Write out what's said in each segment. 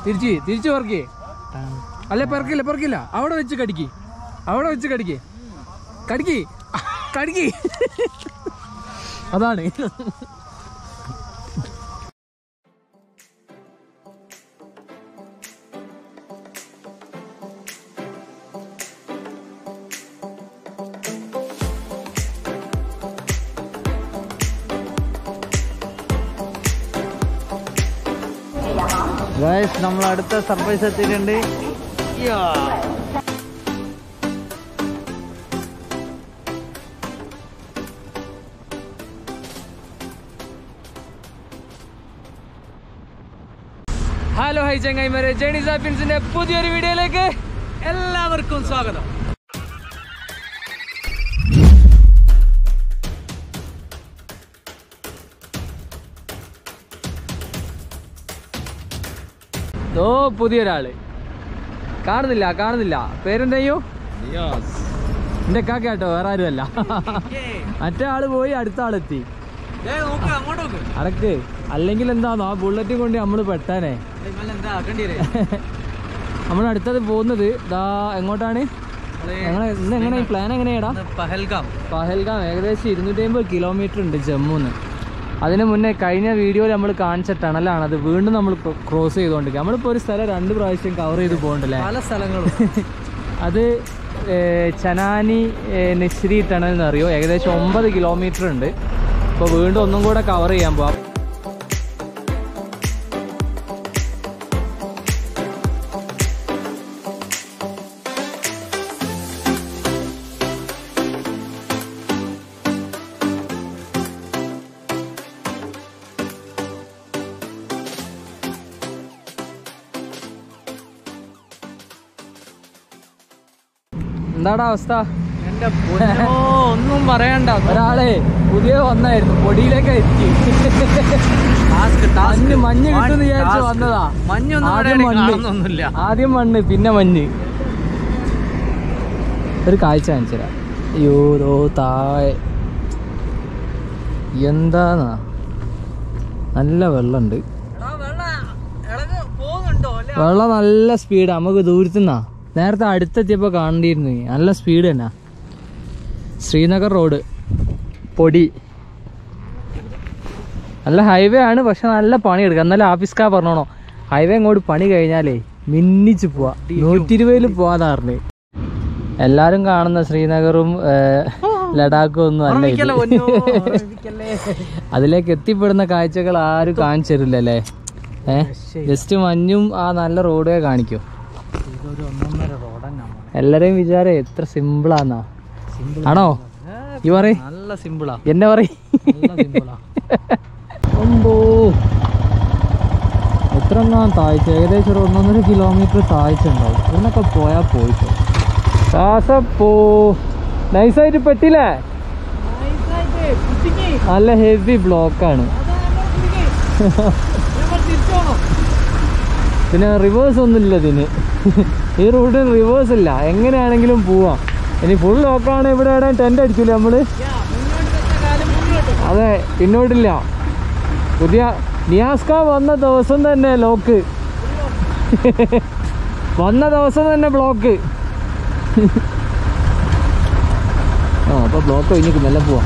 തിരിച്ച് തിരിച്ച് പെറുക്കി അല്ല പെറുക്കില്ല പെറുക്കില്ല അവിടെ വെച്ച് കടിക്ക് അവിടെ വെച്ച് കടിക്ക് കടിക്ക് കടിക്ക് അതാണ് ഗായ്സ് നമ്മൾ അടുത്ത സർപ്രൈസ് എത്തിയിട്ടുണ്ട് ഹലോ ഹൈ ചങ്ങായിമാരെ ജേണി സാപ്പിൻസിന്റെ പുതിയൊരു വീഡിയോയിലേക്ക് എല്ലാവർക്കും സ്വാഗതം ഓ പുതിയൊരാള് കാണുന്നില്ല കാണുന്നില്ല പേരെന്തയ്യോ എന്റെ കാക്ക കേട്ടോ വേറെ ആരുമല്ല മറ്റേ ആള് പോയി അടുത്ത ആളെത്തി അടക്ക് അല്ലെങ്കിൽ എന്താന്നോ ആ ബുള്ളറ്റ് കൊണ്ട് നമ്മള് പെട്ടാനേ നമ്മൾ അടുത്തത് പോകുന്നത് ദാ എങ്ങോട്ടാണ് ഞങ്ങളെ ഇന്ന് എങ്ങനെ പ്ലാൻ എങ്ങനെയാടാ പഹൽഗാം പഹൽഗാം ഏകദേശം ഇരുന്നൂറ്റി അമ്പത് കിലോമീറ്റർ ഉണ്ട് ജമ്മുന്ന് അതിന് മുന്നേ കഴിഞ്ഞ വീഡിയോയിൽ നമ്മൾ കാണിച്ച ടണലാണ് അത് വീണ്ടും നമ്മൾ ക്രോസ് ചെയ്തുകൊണ്ടിരിക്കുക നമ്മളിപ്പോൾ ഒരു സ്ഥലം രണ്ട് പ്രാവശ്യം കവർ ചെയ്ത് പോകണ്ടല്ലേ പല സ്ഥലങ്ങളും അത് ഏർ, ചനാനി ഏർ, നെശ്രി ടണൽ എന്ന് അറിയോ ഏകദേശം ഒമ്പത് കിലോമീറ്റർ ഉണ്ട് അപ്പോൾ വീണ്ടും ഒന്നും കൂടെ കവർ ചെയ്യാൻ പോവാം എന്താടാ അവസ്ഥ എന്റെ പൊന്നോ, ഒന്നും പറയണ്ട ഒരാളെ പുതിയ വന്നായിരുന്നു പൊടിയിലേക്ക് എത്തി ടാസ്ക് മഞ്ഞ് മഞ്ഞ് കിട്ടുമെന്ന് വിചാരിച്ചു വന്നതാ മഞ്ഞൊന്നും ആദ്യം ഇവിടെ മണ്ണ്. കാണുന്നൊന്നുമില്ല ആദ്യം മണ്ണ് പിന്നെ മഞ്ഞ് ഒരു കാഴ്ച കാണിച്ചുതരാം അയ്യോ ദോ താഴെ എന്താന്നാ നല്ല വെള്ളമുണ്ട് വെള്ളം നല്ല സ്പീഡ് നമുക്ക് ദൂരത്തുനിന്നാ നേരത്തെ അടുത്തെത്തിയപ്പോൾ കാണേണ്ടിയിരുന്നു നല്ല സ്പീഡ് തന്നെ ശ്രീനഗർ റോഡ് പൊടി നല്ല ഹൈവേ ആണ് പക്ഷെ നല്ല പണി എടുക്കാം എന്നാലും ആഫീസ്ക്കാ പറഞ്ഞോണോ ഹൈവേ ഇങ്ങോട്ട് പണി കഴിഞ്ഞാലേ മിന്നിച്ച് പോവാ നൂറ്റി ഇരുപതിൽ പോവാതാറിന് എല്ലാരും കാണുന്ന ശ്രീനഗറും ഏർ, ലഡാക്കും ഒന്നും അല്ല ഇത്. അതിലേക്ക് എത്തിപ്പെടുന്ന കാഴ്ചകൾ ആരും കാണിച്ചു തരില്ലല്ലേ ഏഹ് ജസ്റ്റ് മഞ്ഞും ആ നല്ല റോഡേ കാണിക്കൂ ഇതൊരു ഒന്നൊന്നര റോഡന്നെ എല്ലാരെയും വിചാരം എത്ര സിമ്പിളാന്നാ ആണോ ഈ പറ നല്ല സിമ്പിളാ എന്നെ പറ നല്ല സിമ്പിളാ അമ്പോ എത്ര എണ്ണം താഴ്ച ഏകദേശം ഒരു ഒന്നൊന്നര കിലോമീറ്റർ താഴ്ച ഉണ്ടാവും ഇവിടുന്നൊക്കെ പോയാൽ പോയിട്ട് കാസപ്പോ നൈസായിട്ട് പെട്ടില്ലേ നല്ല ഹെവി ബ്ലോക്കാണ് പിന്നെ റിവേഴ്സ് ഒന്നുമില്ല ഇതിന് ഈ റൂട്ടിൽ റിവേഴ്സ് ഇല്ല എങ്ങനെയാണെങ്കിലും പോവാം ഇനി ഫുൾ ലോക്കാണ് ഇവിടെ എവിടെ ടെൻ്റ് അടിച്ചില്ലേ നമ്മള് അതെ പിന്നോട്ടില്ല പുതിയ നിയാസ്ക വന്ന ദിവസം തന്നെ ലോക്ക് വന്ന ദിവസം തന്നെ ബ്ലോക്ക് ആ അപ്പൊ ബ്ലോക്ക് കഴിഞ്ഞിട്ട് മെല്ലെ പോവാം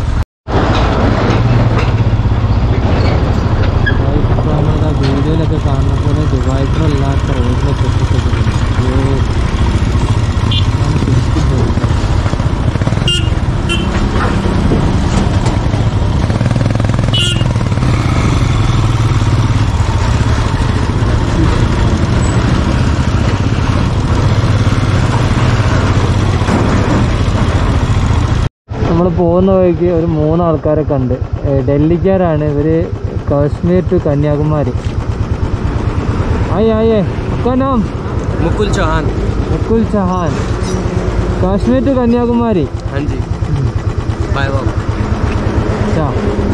വീഡിയോയിലൊക്കെ കാണുന്ന പോലെ ഡിവൈഡർ അല്ലാത്ത റോഡിലൊക്കെ എത്തിച്ചിട്ടുണ്ട് അയ്യോ ഞാൻ ശരിക്കും പോയി നമ്മൾ പോകുന്ന വഴിക്ക് ഒരു മൂന്ന് ആൾക്കാരെ കണ്ട് ഏ, ഡൽഹിക്കാരാണ് ഇവര് കാശ്മീർ ടു കന്യാകുമാരി ആയി ആയേ आपका नाम मुकुल चौहान मुकुल चौहान कश्मीर टू कन्याकुमारी हाँ जी बाय बाय अच्छा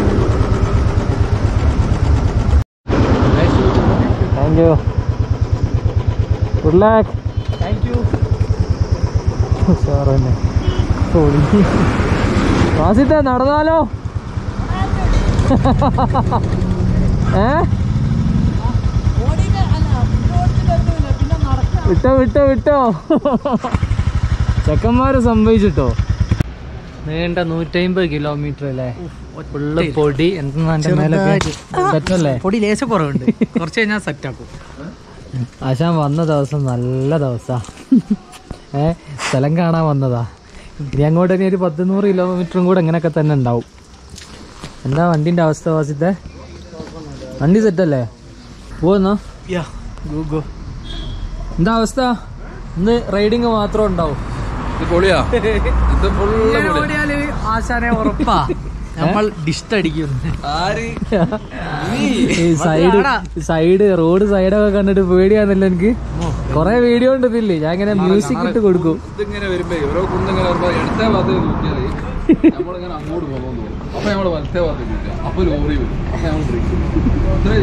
thank you good luck thank you ഉഷാറന്നെ പൊളി വാസിത്തെ നടന്നാലോ ഏ വിട്ടോ വിട്ടോ വിട്ടോ ചെക്കന്മാര് സംഭവിച്ചിട്ടോ നീണ്ട നൂറ്റമ്പത് കിലോമീറ്റർ അല്ലേ ഫുള്ള് പൊടി എന്താ എന്റെ മേലൊക്കെ സെറ്റല്ലേ പൊടി ലേശം കുറവുണ്ട് കുറച്ച് കഴിഞ്ഞാൽ സെറ്റ് ആക്കും ആശാൻ വന്ന ദിവസം നല്ല ദിവസാ ഏ സ്ഥലം കാണാൻ വന്നതാ ഇനി അങ്ങോട്ട് ഇനി ഒരു പത്ത് നൂറ് കിലോമീറ്ററും കൂടെ ഇങ്ങനെയൊക്കെ തന്നെ ഉണ്ടാവും എന്താ വണ്ടിന്റെ അവസ്ഥ വാസിത്തെ വണ്ടി സെറ്റല്ലേ പോന്നോ യാ ഗോ ഗോ എന്താ അവസ്ഥ ഇന്ന് റൈഡിങ് മാത്രം ഉണ്ടാവും ഓടിയാല് ആശാനെ ഉറപ്പാ നമ്മൾ ഡിസ്റ്റ് അടിക്കും ഈ സൈഡ് സൈഡ് റോഡ് സൈഡൊക്കെ കണ്ടിട്ട് പേടിയാന്നല്ലോ എനിക്ക് കൊറേ വീഡിയോ ഉണ്ട് ഇതില്ലേ ഞാൻ ഇങ്ങനെ മ്യൂസിക് ഇട്ട് കൊടുക്കും ഇതിങ്ങനെ വരുമ്പോ ഓരോ കുന്നിങ്ങനെ വരുമ്പോ ഇടത്തെ ഭാഗത്ത് നോക്കിയാല് നമ്മളിങ്ങനെ അങ്ങോട്ട് പോകാൻ തോന്നും അപ്പൊ നമ്മള് വലത്തെ ഭാഗത്ത് നോക്കുക അപ്പൊ ലോറി വരും അപ്പൊ നമ്മൾ ബ്രേക്ക് ഇത്രേ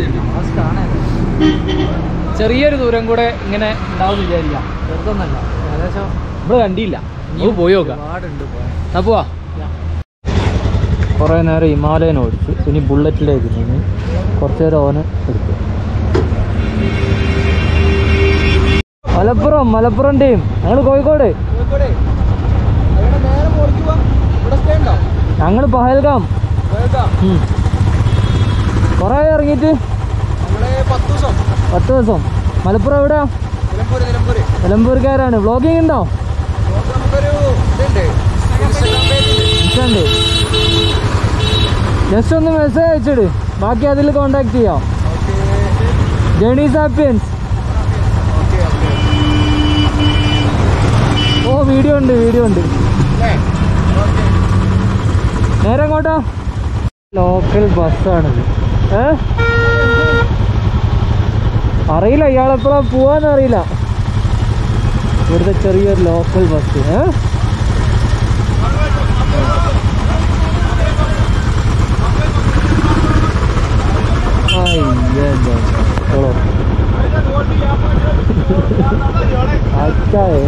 ചെയ്യും ചെറിയൊരു ദൂരം കൂടെ ഇങ്ങനെ ഉണ്ടാവും വിചാരിക്കാം ചെറുതൊന്നല്ല ഏകദേശം നമ്മള് കണ്ടില്ല നമുക്ക് പോയി നോക്കാം ആ പോവാ കുറേ നേരം ഹിമാലയൻ ഓടിച്ചു ഇനി ബുള്ളറ്റിലേക്ക് ഇനി കുറച്ച് നേരം ഓന് എടുത്തു മലപ്പുറം മലപ്പുറം ടീം ഞങ്ങൾ കോഴിക്കോട് ഞങ്ങൾ പഹൽഗാം ഉം. കുറേ ഇറങ്ങിയിട്ട് പത്ത് ദിവസം മലപ്പുറം എവിടെയാ നിലമ്പൂർക്കാരാണ് വ്ളോഗിങ് ഉണ്ടോ ഇൻസ്റ്റണ്ട് ജസ്റ്റ് ഒന്ന് മെസ്സേജ് അയച്ചിട് ബാക്കി അതിൽ കോണ്ടാക്ട് ചെയ്യാം ജേണി സാപ്പിയൻസ് ഓ വീഡിയോ ഉണ്ട് വീഡിയോ ഉണ്ട് നേരെ എങ്ങോട്ടാ ലോക്കൽ ബസ്സാണിത് ഏ അറിയില്ല ഇയാളെപ്പോഴാ പോവാന്ന് അറിയില്ല ഇവിടുത്തെ ചെറിയൊരു ലോക്കൽ ബസ് ഏ चलो अच्छा है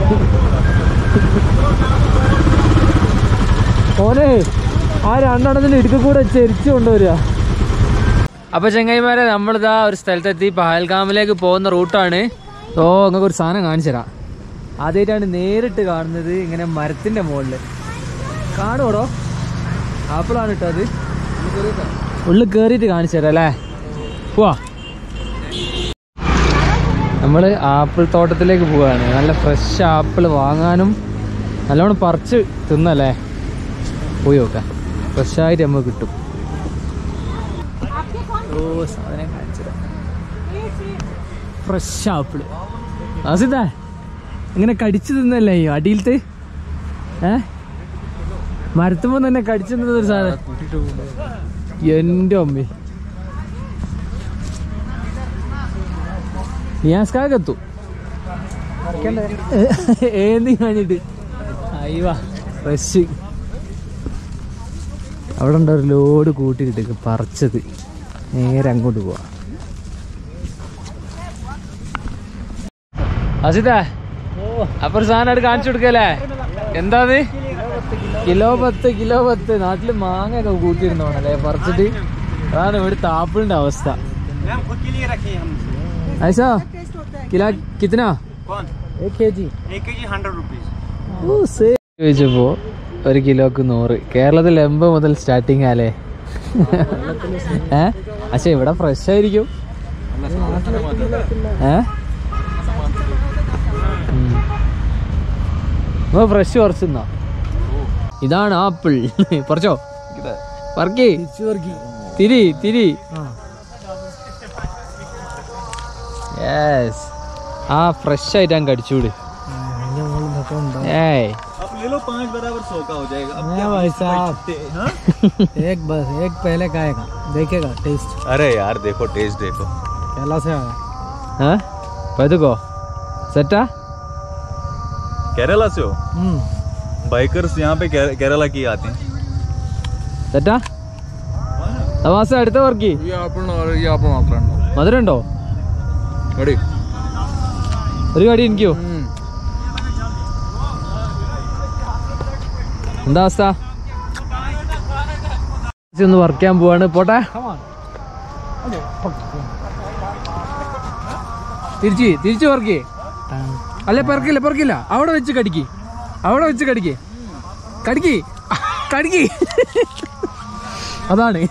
ഓനെ ആ രണ്ടെണ്ണത്തിന് ഇടുക്കി കൂടെ ചെരിച്ചു കൊണ്ടുവരിക അപ്പൊ ചെങ്ങൈമാരെ നമ്മളിതാ ഒരു സ്ഥലത്തെത്തി പഹൽഗാമിലേക്ക് പോകുന്ന റൂട്ടാണ് ഓ നിങ്ങൾക്ക് ഒരു സാധനം കാണിച്ചു തരാം ആദ്യമായിട്ടാണ് നേരിട്ട് കാണുന്നത് ഇങ്ങനെ മരത്തിന്റെ മുകളിൽ കാണുവോടോ ആപ്പിളാണ് കേട്ടോ അത് ഉള്ളിൽ കയറിയിട്ട് കാണിച്ചു തരാം അല്ലേ പോവാ നമ്മൾ ആപ്പിൾ തോട്ടത്തിലേക്ക് പോവാണ് നല്ല ഫ്രഷ് ആപ്പിൾ വാങ്ങാനും നല്ലോണം പറിച്ച് തിന്നല്ലേ പോയി നോക്കാം ഫ്രഷായിട്ട് നമുക്ക് കിട്ടും ഓ സാധനം കാണിച്ചത് ഫ്രഷ് ആപ്പിൾ ആസിതാ ഇങ്ങനെ കടിച്ചു തിന്നല്ലേ ഈ അടിയിലത്തെ ഏ മരത്തുമ്പോ തന്നെ കടിച്ചു തിന്നത് ഒരു സാധനം എൻ്റെ അമ്മേ നിയാസ്കാകത്തു ഏന്തി കഴിഞ്ഞിട്ട് അയ്യവാ ഫ്രഷ് അവിടെ ഉണ്ട് ഒരു ലോഡ് കൂട്ടിയിട്ട് പറിച്ചത് നേരെ അങ്ങോട്ട് പോവാ അസിത അപ്പൊ ഒരു സാധനം അവിടെ കാണിച്ചു കൊടുക്കല്ലേ എന്താ അത് കിലോ പത്ത് കിലോ പത്ത് നാട്ടില് മാങ്ങ ഒക്കെ കൂട്ടിയിരുന്നോണല്ലേ പറിച്ചിട്ട് അതാണ് ഇവിടുത്തെ ആപ്പിളിന്റെ അവസ്ഥ ऐसा किला कितना एक के जी ചോദിച്ചപ്പോ ഒരു കിലോക്ക് നൂറ് കേരളത്തിൽ എൺപത് മുതൽ സ്റ്റാർട്ടിങ് ആലേ ഏ പക്ഷെ ഇവിടെ ഫ്രഷ് ആയിരിക്കും ഏ ഫ്രഷ് കുറച്ചെന്നാ ഇതാണ് ആപ്പിൾ പറിച്ചോ പറക്കി തിരി തിരി യെസ് ആ ഫ്രഷ് ആയിട്ട് അങ്ങ് കടിച്ചൂട് ഏയ് भाई साहब एक बस एक पहले खाएगा देखेगा टेस्ट अरे यार देखो टेस्ट देखो केला से आया ഏ പതുക്കോ സെറ്റാ केरला से हो हम्म बाइकर्स यहाँ पे केर- केरला की आते हैं സെറ്റാ തമാസ അടുത്ത വർക്കി ഈ ആപ്പിൾ ഈ ആപ്പിൾ മാത്രമേ ഉണ്ടാവും മധുരം ഉണ്ടോ എടി ഒരു കടി എനിക്കോ എന്താ അവസ്ഥ ചേച്ചി ഒന്ന് വർക്ക് ചെയ്യാൻ പോവാണ് പോട്ടെ തിരിച്ച് തിരിച്ച് വർക്ക് അല്ല പെറക്കില്ല പെറക്കില്ല അവിടെ വെച്ച് കടിക്ക് അവിടെ വെച്ച് കടിക്ക് കടിക്ക് കടിക്ക് അതാണ്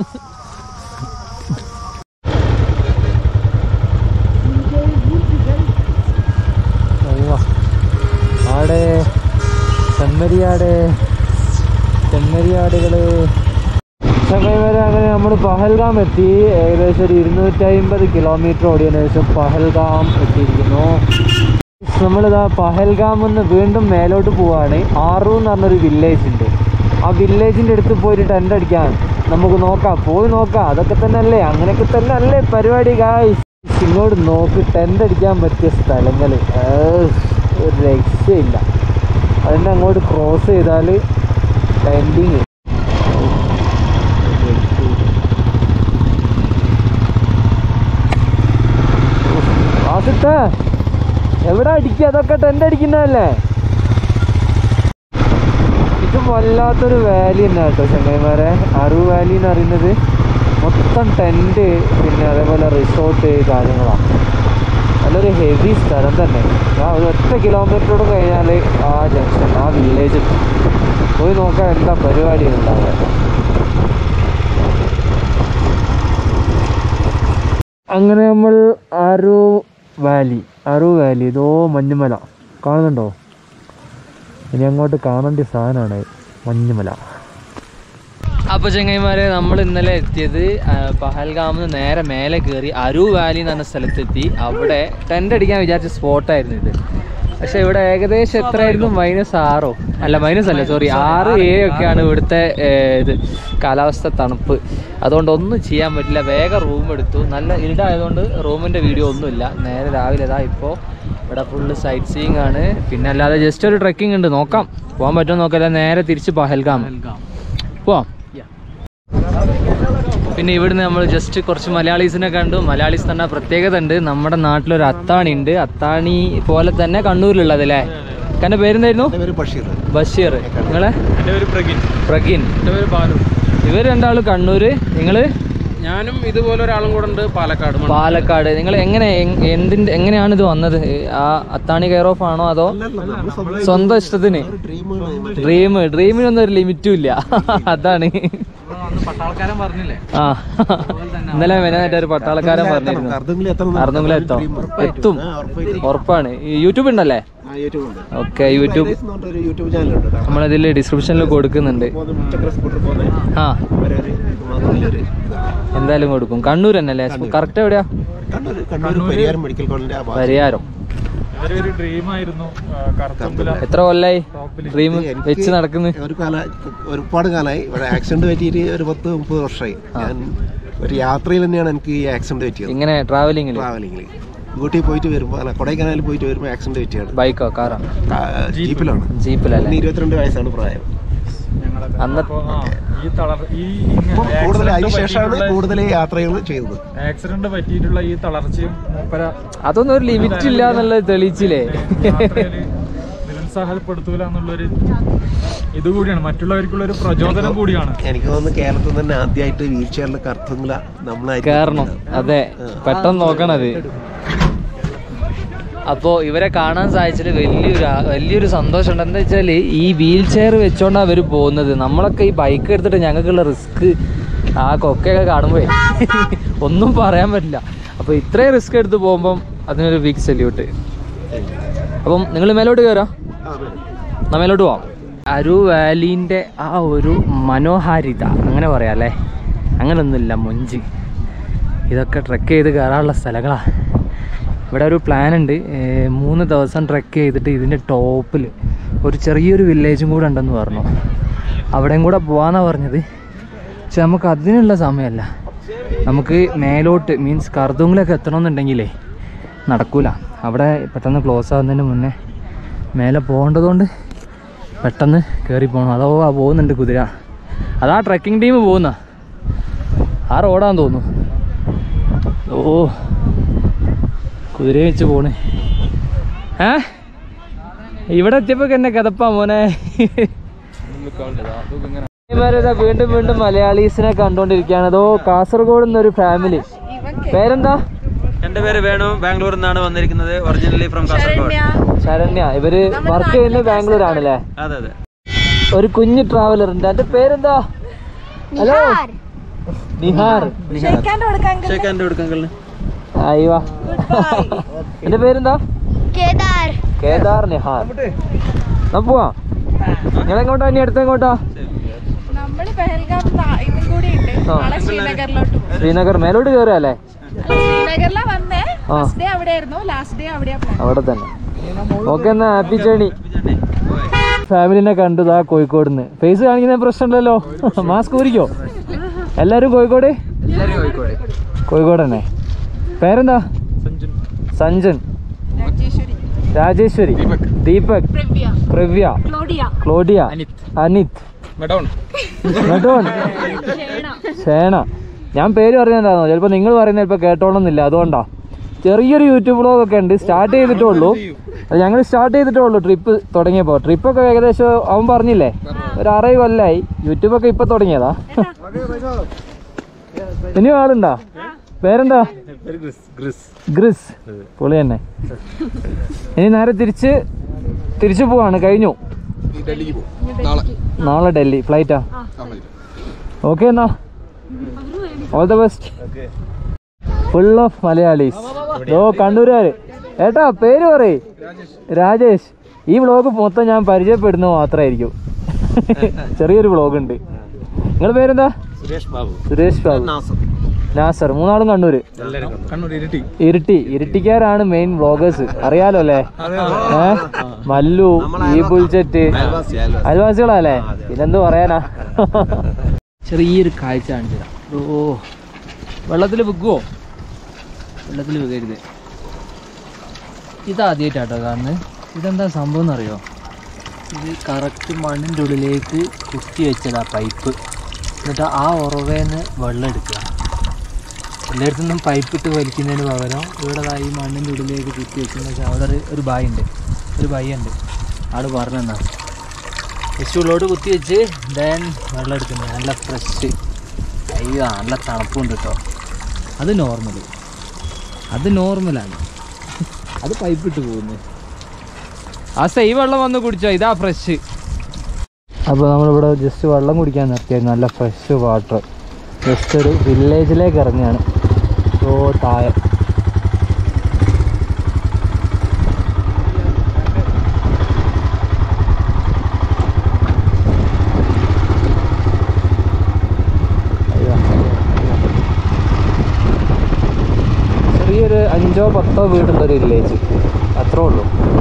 ആടെ ചെമ്മരിയാട് ചെമ്മരിയാടുകള് സമയം വരെ അങ്ങനെ നമ്മൾ പഹൽഗാം എത്തി ഏകദേശം ഒരു ഇരുന്നൂറ്റമ്പത് കിലോമീറ്റർ ഓടിയതിനു ശേഷം പഹൽഗാം എത്തിയിരിക്കുന്നു നമ്മളിതാ പഹൽഗാം എന്ന് വീണ്ടും മേലോട്ട് പോവാണ് ആറു എന്ന് പറഞ്ഞൊരു വില്ലേജ് ഉണ്ട് ആ വില്ലേജിൻ്റെ അടുത്ത് പോയിട്ട് ടെൻ്റ് അടിക്കാൻ നമുക്ക് നോക്കാം പോയി നോക്കാം അതൊക്കെ തന്നെ അല്ലേ അങ്ങനെയൊക്കെ തന്നെ അല്ലേ പരിപാടി കായ് ഇങ്ങോട്ട് നോക്ക് ടെൻ്റ് അടിക്കാൻ പറ്റിയ സ്ഥലങ്ങൾ ഒരു രക്ഷയില്ല അതിൻ്റെ അങ്ങോട്ട് ക്രോസ് ചെയ്താൽ ടെൻഡിങ് ആസിത്ത എവിടെ അടിക്കുക അതൊക്കെ ടെൻ്റ് അടിക്കുന്നതല്ലേ ഇത് വല്ലാത്തൊരു വാലി തന്നെ കേട്ടോ ചങ്ങായിമാരെ അറു വാലി എന്ന് പറയുന്നത് മൊത്തം ടെൻറ്റ് പിന്നെ അതേപോലെ റിസോർട്ട് കാര്യങ്ങളാണ് നല്ലൊരു ഹെവി സ്ഥലം തന്നെ ആ ഒരു ഒറ്റ കിലോമീറ്ററോട് കഴിഞ്ഞാൽ ആ ജംഗ്ഷൻ ആ വില്ലേജ് പോയി നോക്കാൻ എന്താ പരിപാടി ഉണ്ടാവുക അങ്ങനെ നമ്മൾ അരു വാലി അരു വാലി ഇതോ മഞ്ഞുമല കാണുന്നുണ്ടോ ഇനി അങ്ങോട്ട് കാണേണ്ട സാധനമാണ് മഞ്ഞുമല അപ്പോൾ ചെങ്ങൈമാരെ നമ്മൾ ഇന്നലെ എത്തിയത് ആ, പഹൽഗാമിൽ നിന്ന് നേരെ മേലെ കയറി അരു വാലി എന്ന് പറഞ്ഞ സ്ഥലത്തെത്തി അവിടെ ടെൻ്റ് അടിക്കാൻ വിചാരിച്ച സ്പോട്ടായിരുന്നു ഇത് പക്ഷെ ഇവിടെ ഏകദേശം എത്രയായിരുന്നു മൈനസ് ആറോ അല്ല മൈനസ് അല്ല സോറി ആറ് ഏഴ് ഒക്കെയാണ് ഇവിടുത്തെ ഏ, ഇത് കാലാവസ്ഥ തണുപ്പ് അതുകൊണ്ട് ഒന്നും ചെയ്യാൻ പറ്റില്ല വേഗം റൂം എടുത്തു നല്ല ഇരുടായതുകൊണ്ട് റൂമിൻ്റെ വീഡിയോ ഒന്നുമില്ല നേരെ രാവിലെ ഇതാ ഇപ്പോൾ ഇവിടെ ഫുള്ള് സൈറ്റ് സീയിങ് ആണ് പിന്നെ അല്ലാതെ ജസ്റ്റ് ഒരു ട്രെക്കിംഗ് ഉണ്ട് നോക്കാം പോകാൻ പറ്റുമോ നോക്കല്ല നേരെ തിരിച്ച് പഹൽഗാം പോവാം പിന്നെ ഇവിടുന്ന് നമ്മൾ ജസ്റ്റ് കുറച്ച് മലയാളീസിനെ കണ്ടു മലയാളീസ് തന്നെ പ്രത്യേകത ഉണ്ട് നമ്മുടെ നാട്ടിലൊരു അത്താണി ഉണ്ട് അത്താണി പോലെ തന്നെ കണ്ണൂരിലുള്ളത് അല്ലേ കന്റെ പേരെന്തായിരുന്നു ബഷീർ നിങ്ങളെ പ്രഗിൻ ഇവർ രണ്ടാളും കണ്ണൂര് നിങ്ങള് ഞാനും ഇതുപോലെ ഒരാളും കൂടെ ഉണ്ട് പാലക്കാട് പാലക്കാട് നിങ്ങൾ എങ്ങനെ എങ്- എന്തിന്റെ എങ്ങനെയാണ് ഇത് വന്നത് ആ അത്താണി കെയർ ഓഫ് ആണോ അതോ സ്വന്തം ഇഷ്ടത്തിന് ഡ്രീം ഡ്രീമിനൊന്നും ഒരു ലിമിറ്റും ഇല്ല അതാണ് പട്ടാളക്കാരൻ പറഞ്ഞില്ലേ ആ ഇന്നലെ മെനായിട്ട് ഒരു പട്ടാളക്കാരൻ പറഞ്ഞിരുന്നു അറുന്നൂല എത്തോ എത്തും ഉറപ്പാണ് ഈ യൂട്യൂബ് ഉണ്ടല്ലേ ഓക്കെ യൂട്യൂബ് യൂട്യൂബ് ചാനലുണ്ട് നമ്മളിതിൽ ഡിസ്ക്രിപ്ഷനിൽ കൊടുക്കുന്നുണ്ട് ആ എന്തായാലും കൊടുക്കും കണ്ണൂർ തന്നെ അല്ലേ കറക്റ്റ് എവിടെയാ കണ്ണൂർ കണ്ണൂർ പെരിയാർ മെഡിക്കൽ കോളേജിന്റെ ആ ഭാഗത്ത് പരിഹാരം ഒരു ഡ്രീം ആയിരുന്നു കറുത്തമ്പല എത്ര കൊല്ലായി ഡ്രീം വെച്ച് നടക്കുന്നു ഒരു കാല ഒരുപാട് കാലമായി ഇവിടെ ആക്സിഡന്റ് പറ്റിയിട്ട് ഒരു പത്ത് മുപ്പത് വർഷമായി ഞാൻ ഒരു യാത്രയിൽ തന്നെയാണ് എനിക്ക് ഈ ആക്സിഡന്റ് പറ്റിയത് ഇങ്ങനെ ട്രാവലിംഗിൽ ട്രാവലിംഗിൽ ഊട്ടി പോയിട്ട് വരുമ്പോൾ അല്ല കൊടൈക്കനാലിൽ പോയിട്ട് വരുമ്പോൾ ആക്സിഡന്റ് പറ്റിയാണ് ബൈക്കോ കാറോ കാ- ജീപ്പിലാണ് ജീപ്പിലല്ലേ ഇന്ന് ഇരുപത്തിരണ്ട് വയസ്സാണ് പ്രായം അന്ന് ഈ തളർ ഈ ഇപ്പം കൂടുതൽ അതിന് ശേഷമാണ് കൂടുതൽ യാത്രകൾ ചെയ്തത് ആക്സിഡന്റ് പറ്റിയിട്ടുള്ള ഈ തളർച്ചയും മൂപ്പര അതൊന്നും ഒരു ലിമിറ്റ് ഇല്ല എന്നുള്ളത് തെളിയിച്ചില്ലേ യാത്രയില് നിരുത്സാഹപ്പെടുത്തൂല എന്നുള്ളൊരു ഇതുകൂടിയാണ് മറ്റുള്ളവർക്കുള്ള ഒരു പ്രചോദനം കൂടിയാണ് എനിക്ക് തോന്നുന്നു കേരളത്തിൽ തന്നെ ആദ്യമായിട്ട് വീൽ ചെയറിൽ കറുത്തുമില്ല നമ്മളായിട്ട് കേറണം അതെ പെട്ടെന്ന് നോക്കണത് അപ്പോൾ ഇവരെ കാണാൻ സാധിച്ചതിൽ വലിയൊരു ആ- വലിയൊരു സന്തോഷമുണ്ട് എന്താ വെച്ചാൽ ഈ വീൽ ചെയർ വെച്ചോണ്ടാണ് അവർ പോകുന്നത് നമ്മളൊക്കെ ഈ ബൈക്ക് എടുത്തിട്ട് ഞങ്ങൾക്കുള്ള റിസ്ക് ആ കൊക്കയൊക്കെ കാണുമ്പോൾ ഒന്നും പറയാൻ പറ്റില്ല അപ്പോൾ ഇത്രയും റിസ്ക് എടുത്ത് പോകുമ്പം അതിനൊരു ബിഗ് സല്യൂട്ട് അപ്പം നിങ്ങൾ മേലോട്ട് കയറാം എന്നാ മേലോട്ട് പോവാം അരു വാലീൻ്റെ ആ ഒരു മനോഹാരിത അങ്ങനെ പറയാം അല്ലേ അങ്ങനൊന്നുമില്ല മൊഞ്ച് ഇതൊക്കെ ട്രെക്ക് ചെയ്ത് കയറാനുള്ള സ്ഥലങ്ങളാണ് ഇവിടെ ഒരു പ്ലാൻ ഉണ്ട് ഏർ മൂന്ന് ദിവസം ട്രെക്ക് ചെയ്തിട്ട് ഇതിൻ്റെ ടോപ്പിൽ ഒരു ചെറിയൊരു വില്ലേജും കൂടെ ഉണ്ടെന്ന് പറഞ്ഞു അവിടെയും കൂടെ പോകാമെന്നാണ് പറഞ്ഞത് പക്ഷെ നമുക്ക് അതിനുള്ള സമയമല്ല നമുക്ക് മേലോട്ട് മീൻസ് കർദുങ്ങിലൊക്കെ എത്തണമെന്നുണ്ടെങ്കിലേ നടക്കൂല അവിടെ പെട്ടെന്ന് ക്ലോസ് ആവുന്നതിന് മുന്നേ മേലെ പോകേണ്ടതുകൊണ്ട് പെട്ടെന്ന് കയറി പോകണം അതോ ആ പോകുന്നുണ്ട് കുതിര അതാ ട്രെക്കിംഗ് ടീം പോകുന്ന ആ റോഡാന്ന് തോന്നുന്നു ഓ കുതിര വെച്ച് പോണ് ഏ ഇവിടെ എത്തിയപ്പോ എന്നെ കഥപ്പാ മോനെ ഇവരിതാ വീണ്ടും വീണ്ടും മലയാളീസിനെ കണ്ടോണ്ടിരിക്കുകയാണ് അതോ കാസർഗോഡ് നിന്നൊരു ഫാമിലി പേരെന്താ എന്റെ പേര് വേണു ബാംഗ്ലൂരിൽ നിന്നാണ് വന്നിരിക്കുന്നത് ഒറിജിനലി ഫ്രം കാസർഗോഡ് ശരണ്യ ഇവര് വർക്ക് ചെയ്യുന്നത് ബാംഗ്ലൂർ ആണല്ലേ അതെ അതെ ഒരു കുഞ്ഞു ട്രാവലർ ഉണ്ട് എന്റെ പേരെന്താ ഹലോ നിഹാർ ഷേക്കാൻ്റെ കൊടുക്കങ്കളിന് അയ്യോ എന്റെ പേരെന്താ കേദാർ കേദാർ നിഹാർ എന്നാ പോവാ നിങ്ങൾ എങ്ങോട്ടാ ഇനി അടുത്ത എങ്ങോട്ടാ നമ്മള് പെഹൽഗാം ഇന്നും കൂടി ഉണ്ട് ആ. നാളെ ശ്രീനഗറിലോട്ട് പോകും ശ്രീനഗർ മേലോട്ട് കയറുക അല്ലേ ശ്രീനഗറിലാ വന്നേ ആ. ഫസ്റ്റ് ഡേ അവിടെ ആയിരുന്നു ലാസ്റ്റ് ഡേ അവിടെയാ plan. അവിടെ തന്നെ ഓക്കെ എന്നാ ഹാപ്പി ജേണി ഫാമിലിനെ കണ്ടു ദാ കോഴിക്കോട് നിന്ന് ഫേസ് കാണിക്കുന്ന പ്രശ്നമില്ലല്ലോ മാസ്ക് ഊരിക്കോ എല്ലാരും കോഴിക്കോട് കോഴിക്കോട് തന്നെ പേരെന്താ സഞ്ജൻ രാജേശ്വരി ദീപക് പ്രവ്യ പ്രവ്യ ക്ലോഡിയ ക്ലോഡിയ അനിത് മെഡോൺ ഷേണ ഞാൻ പേര് പറയുന്നുണ്ടായിരുന്നു ചിലപ്പോൾ നിങ്ങൾ പറയുന്നത് ചിലപ്പോൾ കേട്ടോളന്നില്ല അതുകൊണ്ടാ ചെറിയൊരു യൂട്യൂബ് വ്ളോഗ് ഒക്കെ ഉണ്ട് സ്റ്റാർട്ട് ചെയ്തിട്ടേ ഉള്ളൂ അത് ഞങ്ങൾ സ്റ്റാർട്ട് ചെയ്തിട്ടേ ഉള്ളൂ ട്രിപ്പ് തുടങ്ങിയപ്പോൾ ട്രിപ്പൊക്കെ ഏകദേശം അവൻ പറഞ്ഞില്ലേ ഒരു അറേ കൊല്ലായി യൂട്യൂബൊക്കെ ഇപ്പൊ തുടങ്ങിയതാ ഇനിയും ആളുണ്ടോ പേരെന്താ ഗ്രിസ് പൊളി തന്നെ ഇനി നേരെ തിരിച്ച് തിരിച്ചു പോവാണ് കഴിഞ്ഞു നാളെ ഡൽഹി ഫ്ലൈറ്റാ ഓക്കെ എന്നാ all the best full of Malayalis ഓ കണ്ണൂരുകാര് ഏട്ടാ പേര് പറയ് രാജേഷ് ഈ വ്ളോഗ് മൊത്തം ഞാൻ പരിചയപ്പെടുന്നത് മാത്രമായിരിക്കും ചെറിയൊരു വ്ളോഗ് ഉണ്ട് നിങ്ങളുടെ പേരെന്താ സുരേഷ് ബാബു സുരേഷ് ബാബു നാസർ മൂന്നാളും കണ്ണൂര് ഇരിട്ടി ഇരിട്ടിക്കാരാണ് മെയിൻ വ്ളോഗേഴ്സ് അറിയാലോ അല്ലേ ഏ മല്ലു ഈ ബുൾച്ചെറ്റ് അയൽവാസികളല്ലേ പിന്നെന്ത് പറയാനാ ചെറിയൊരു കാഴ്ച കാണിച്ചതാ ഓ വെള്ളത്തിൽ വിൽക്കുവോ വെള്ളത്തിൽ വിൽക്കരുത് ഇതാദ്യമായിട്ടാട്ടോ കാണുന്നത് ഇതെന്താ സംഭവം എന്നറിയോ ഇത് കറക്റ്റ് മണ്ണിൻ്റെ ഉള്ളിലേക്ക് കുത്തി വെച്ചതാ പൈപ്പ് എന്നിട്ട് ആ ഉറവേന്ന് വെള്ളം എടുക്കുക എല്ലായിടത്തു നിന്നും പൈപ്പ് ഇട്ട് വലിക്കുന്നതിന് പകരം ഇവിടെ ദാ ഈ മണ്ണിൻ്റെ ഉള്ളിലേക്ക് കുത്തി വെച്ചെന്ന് വെച്ചാൽ അവിടെ ഒരു ഒരു ബായി ഉണ്ട് ഒരു ബായി ഉണ്ട് ആള് പറഞ്ഞെന്നാ ജസ്റ്റ് ഉള്ളോട്ട് കുത്തി വെച്ച് ദെൻ വെള്ളം എടുക്കുന്നത് നല്ല ഫ്രഷ് അയ്യോ നല്ല തണുപ്പുണ്ട് കേട്ടോ അത് നോർമൽ അത് നോർമലാണ് അത് പൈപ്പ് ഇട്ട് പോകുന്നു ആ സെയി വെള്ളം വന്ന് കുടിച്ചോ ഇതാ ഫ്രഷ് അപ്പോൾ നമ്മളിവിടെ ജസ്റ്റ് വെള്ളം കുടിക്കാൻ നിർത്തിയായിരുന്നു നല്ല ഫ്രഷ് വാട്ടർ ജസ്റ്റ് ഒരു വില്ലേജിലേക്ക് ഇറങ്ങിയാണ് ഓ താഴെ അയ്യോ, അയ്യോ, അയ്യോ. ചെറിയൊരു അഞ്ചോ പത്തോ വീടുള്ളൊരു വില്ലേജ് അത്രേ ഉള്ളൂ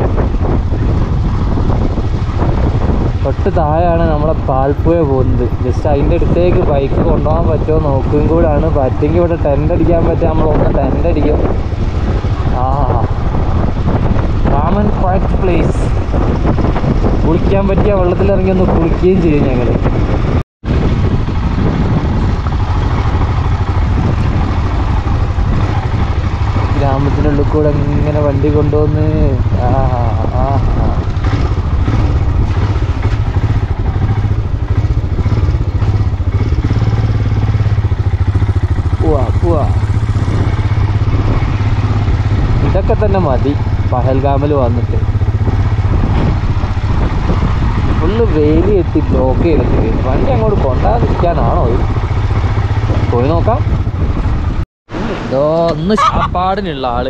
തൊട്ട് താഴെയാണ് നമ്മളെ പാൽപ്പുഴ പോകുന്നത് ജസ്റ്റ് അതിൻ്റെ അടുത്തേക്ക് ബൈക്ക് കൊണ്ടുപോകാൻ പറ്റുമോ നോക്കുകയും കൂടാണ് പറ്റുമെങ്കിൽ ഇവിടെ ടെൻ്റ് അടിക്കാൻ പറ്റുക നമ്മളൊന്ന് ടെൻ്റ് അടിക്കും ആ കാമൻ ക്വയറ്റ് പ്ലേസ് കുളിക്കാൻ പറ്റിയ വെള്ളത്തിലിറങ്ങി ഒന്ന് കുളിക്കുകയും ചെയ്യും ഞങ്ങൾ ഗ്രാമത്തിനുള്ളിൽ കൂടെ ഇങ്ങനെ വണ്ടി കൊണ്ടുവന്ന് ആ ആ ആ പോവാ പോവാ ഇതൊക്കെ തന്നെ മതി പഹൽഗാമിൽ വന്നിട്ട് ഫുള്ള് വേലി എത്തി ബ്ലോക്ക് ചെയ്തിട്ട് വണ്ടി അങ്ങോട്ട് കൊണ്ടാതിരിക്കാനാണോ ഇത് പോയി നോക്കാം ഇതോ ഒന്ന് ശാപ്പാടിനുള്ള ആള്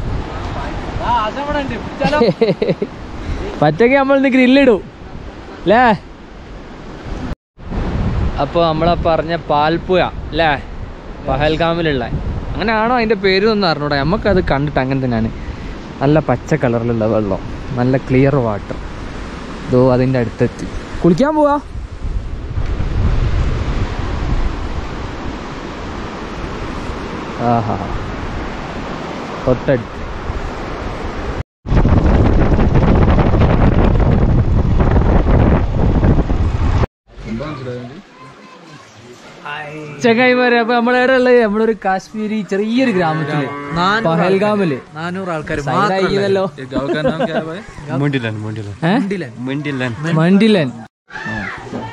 പറ്റെങ്കിൽ നമ്മൾ ഇന്ന് ഗ്രില്ലിടും അല്ലേ അപ്പോൾ നമ്മളെ പറഞ്ഞ പാൽപ്പുഴ അല്ലേ പഹൽഗാമിലുള്ള അങ്ങനെയാണോ അതിൻ്റെ പേര് ഒന്നും അറിഞ്ഞൂടാ നമുക്കത് കണ്ടിട്ട് അങ്ങനെ തന്നെയാണ് നല്ല പച്ച കളറിലുള്ള വെള്ളം നല്ല ക്ലിയർ വാട്ടർ ഇതോ അതിൻ്റെ അടുത്തെത്തി കുളിക്കാൻ പോവാ ആഹാ തൊട്ടടുത്ത് ചങ്ങായിമാരെ അപ്പൊ നമ്മളെവിടെ ഉള്ളത് നമ്മളൊരു കാശ്മീരി ചെറിയൊരു ഗ്രാമത്തില് പഹൽഗാമില് നാനൂറ് ആൾക്കാർ സൈഡായിരിക്കുന്നല്ലോ मुंडीलन मुंडीलन ഏ? मुंडीलन മണ്ടിലൻ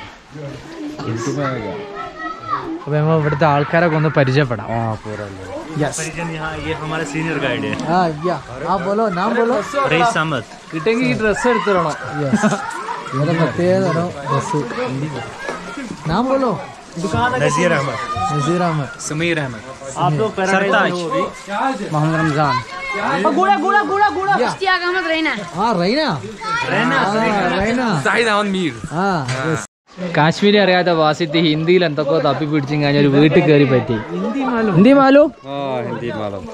അപ്പൊ നമ്മൾ ഇവിടുത്തെ ആൾക്കാരൊക്കെ ഒന്ന് പരിചയപ്പെടാം यस यहाँ ये हमारा सीनियर गाइड है हाँ या आप बोलो नाम बोलो रईस सामत കിട്ടെങ്കിൽ ഈ ഡ്രസ്സ് എടുത്തിടണം യെസ് ഇവരുടെ പ്രത്യേകത ഡ്രസ്സ് നാം बोलो नजीर अहमद नजीर अहमद समीर अहमद आप लोग सरताज मोहम्मद रमजान इश्तियाक अहमद रैना हाँ रैना रैना रैना സാഹിദ് അഹമ്മദ് മീർ ആ കാശ്മീരി അറിയാത്ത വാസിത്ത് ഹിന്ദിയിൽ എന്തൊക്കെ തപ്പി പിടിച്ചും കഴിഞ്ഞ ഒരു വീട്ടിൽ കയറി പറ്റി ഹിന്ദി മാലു हिंदी मालूम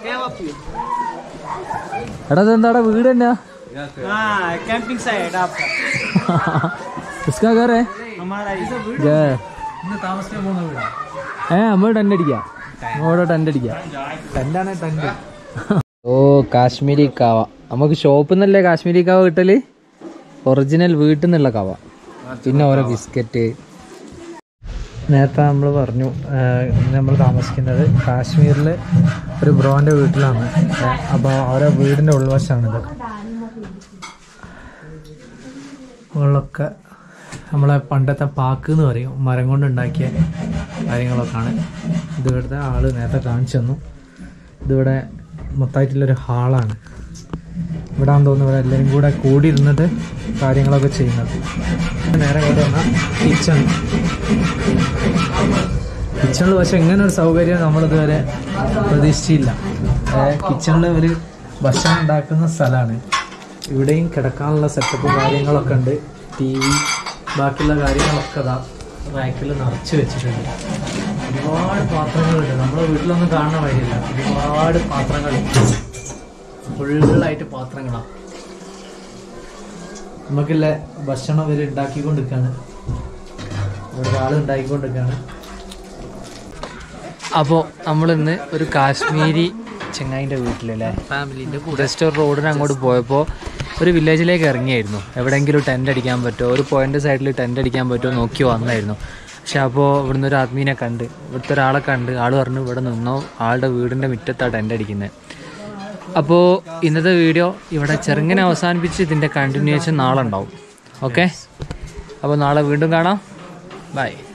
എടാ ഇതെന്താടാ വീട് തന്നെ कैंपिंग साइड आपका ഇസ്കാ കയറേ हमारा താമസിക്കാൻ പോകുന്ന വീടാ ഏ നമ്മൾ ടെന്റ് അടിക്കാം നമ്മളിവിടെ ടെന്റ് അടിക്കാം ടെന്റാണ് ടെന്റ് ഓ കാശ്മീരി കാവ നമുക്ക് ഷോപ്പിൽ നിന്നല്ലേ കാശ്മീരി കാവ കിട്ടല് ഒറിജിനൽ വീട്ടിൽ നിന്നുള്ള കാവ പിന്നെ ഓരോ ബിസ്ക്കറ്റ് നേരത്തെ നമ്മൾ പറഞ്ഞു നമ്മൾ താമസിക്കുന്നത് കാശ്മീരിൽ ഒരു ബ്രോൻ്റെ വീട്ടിലാണ് അപ്പോൾ അവരെ വീടിൻ്റെ ഉൾവശമാണിത് മുകളിലൊക്കെ നമ്മളെ പണ്ടത്തെ പാക്ക് എന്ന് പറയും മരം കൊണ്ടുണ്ടാക്കിയ കാര്യങ്ങളൊക്കെയാണ് ഇത് ഇവിടുത്തെ ആള് നേരത്തെ കാണിച്ചു തന്നു ഇതിവിടെ മൊത്തമായിട്ടുള്ളൊരു ഹാളാണ് ഇവിടെ ആണെന്ന് തോന്നുന്നു ഇവിടെ എല്ലാവരും കൂടെ കൂടിയിരുന്നിട്ട് കാര്യങ്ങളൊക്കെ ചെയ്യുന്നത് നേരെ കൊണ്ട് വന്ന കിച്ചൺ കിച്ചണിൽ പക്ഷെ ഇങ്ങനെ ഒരു സൗകര്യം നമ്മളിതുവരെ പ്രതീക്ഷിച്ചില്ല കിച്ചണിൽ ഒരു ഭക്ഷണം ഉണ്ടാക്കുന്ന സ്ഥലമാണ് ഇവിടെയും കിടക്കാനുള്ള സെറ്റപ്പും കാര്യങ്ങളൊക്കെ ഉണ്ട് ടി വി ബാക്കിയുള്ള കാര്യങ്ങളൊക്കെ ഇതാ റാക്കിൽ നിറച്ച് വെച്ചിട്ടുണ്ട് ഒരുപാട് പാത്രങ്ങളുണ്ട് നമ്മുടെ വീട്ടിലൊന്നും കാണുന്ന വഴിയില്ല ഒരുപാട് പാത്രങ്ങൾ ഫുള്ളായിട്ട് പാത്രങ്ങളാണ് നമുക്കുള്ള ഭക്ഷണം ഇവർ ഉണ്ടാക്കിക്കൊണ്ടിരിക്കുകയാണ് ഇവിടെ ആൾ ഉണ്ടാക്കിക്കൊണ്ടിരിക്കുകയാണ് അപ്പോൾ നമ്മളിന്ന് ഒരു കാശ്മീരി ചെങ്ങായിൻ്റെ വീട്ടിലല്ലേ ഫാമിലിൻ്റെ കൂടെ ജസ്റ്റ് ഒരു റോഡിന് അങ്ങോട്ട് പോയപ്പോൾ ഒരു വില്ലേജിലേക്ക് ഇറങ്ങിയായിരുന്നു എവിടെയെങ്കിലും ടെൻ്റ് അടിക്കാൻ പറ്റുമോ ഒരു പോയിൻ്റ് സൈഡിൽ ടെൻ്റ് അടിക്കാൻ പറ്റുമോ നോക്കി വന്നായിരുന്നു പക്ഷെ അപ്പോൾ ഇവിടുന്ന് ഒരു ആത്മീനെ കണ്ട് ഇവിടുത്തെ ഒരാളെ കണ്ട് ആൾ പറഞ്ഞു ഇവിടെ നിന്നോ ആളുടെ വീടിൻ്റെ മുറ്റത്താണ് ടെൻ്റ് അടിക്കുന്നത് അപ്പോൾ ഇന്നത്തെ വീഡിയോ ഇവിടെ ചെറുങ്ങനെ അവസാനിപ്പിച്ച് ഇതിൻ്റെ കണ്ടിന്യൂവേഷൻ നാളെ ഉണ്ടാവും ഓക്കെ അപ്പോൾ നാളെ വീണ്ടും കാണാം ബൈ